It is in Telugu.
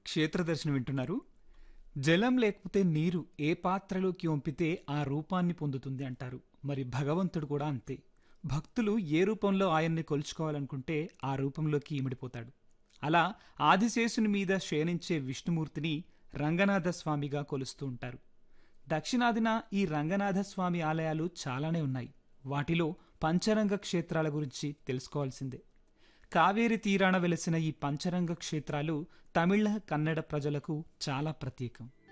క్షేత్ర దర్శనం వింటున్నారు జలం లేకపోతే నీరు ఏ పాత్రలోకి వంపితే ఆ రూపాన్ని పొందుతుంది అంటారు మరి భగవంతుడు కూడా అంతే భక్తులు ఏ రూపంలో ఆయన్ని కొలుచుకోవాలనుకుంటే ఆ రూపంలోకి ఇమిడిపోతాడు అలా ఆదిశేషుని మీద శయనించే విష్ణుమూర్తిని రంగనాథ స్వామిగా కొలుస్తూ ఉంటారు దక్షిణాదిన ఈ రంగనాథ స్వామి ఆలయాలు చాలానే ఉన్నాయి వాటిలో పంచరంగ క్షేత్రాల గురించి తెలుసుకోవాల్సిందే కావేరి తీరాన వెలసిన ఈ పంచరంగ క్షేత్రాలు తమిళ కన్నడ ప్రజలకు చాలా ప్రత్యేకం